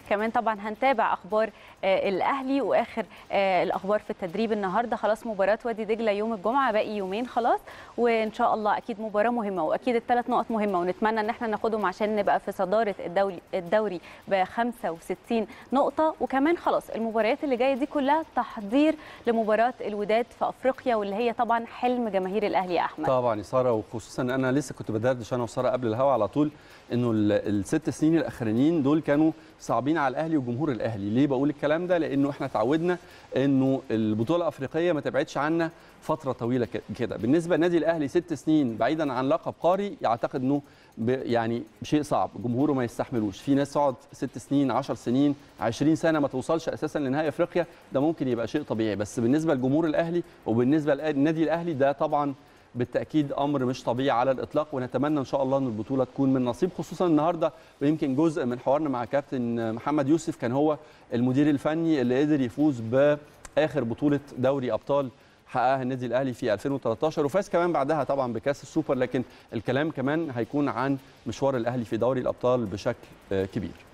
كمان طبعا هنتابع اخبار آه، الاهلي واخر آه، الاخبار في التدريب النهارده خلاص مباراه وادي دجله يوم الجمعه باقي يومين خلاص وان شاء الله اكيد مباراه مهمه واكيد الثلاث نقط مهمه ونتمنى ان احنا ناخدهم عشان نبقى في صداره الدوري الدوري ب 65 نقطه وكمان خلاص المباريات اللي جايه دي كلها تحضير لمباراه الوداد في افريقيا واللي هي طبعا حلم جماهير الاهلي يا احمد طبعا يا ساره وخصوصا ان انا لسه كنت بدردش انا وساره قبل الهوا على طول انه ال- الست سنين الاخرانيين دول كانوا صعبين على الاهلي وجمهور الاهلي ليه بقول الكلام ده لانه احنا اتعودنا انه البطوله الافريقيه ما تبعدش عنا فتره طويله ك- كده بالنسبه للنادي الاهلي ست سنين بعيدا عن لقب قاري يعتقد انه ب- يعني شيء صعب جمهوره ما يستحملوش في ناس تقعد ست سنين 10 سنين 20 سنه ما توصلش اساسا لنهائي افريقيا ده ممكن يبقى شيء طبيعي بس بالنسبه لجمهور الاهلي وبالنسبه للنادي الاهلي ده طبعا بالتاكيد امر مش طبيعي على الاطلاق ونتمنى ان شاء الله ان البطوله تكون من نصيب خصوصا النهارده ويمكن جزء من حوارنا مع كابتن محمد يوسف كان هو المدير الفني اللي قدر يفوز باخر بطوله دوري ابطال حققها النادي الاهلي في 2013 وفاز كمان بعدها طبعا بكاس السوبر لكن الكلام كمان هيكون عن مشوار الاهلي في دوري الابطال بشكل آه، كبير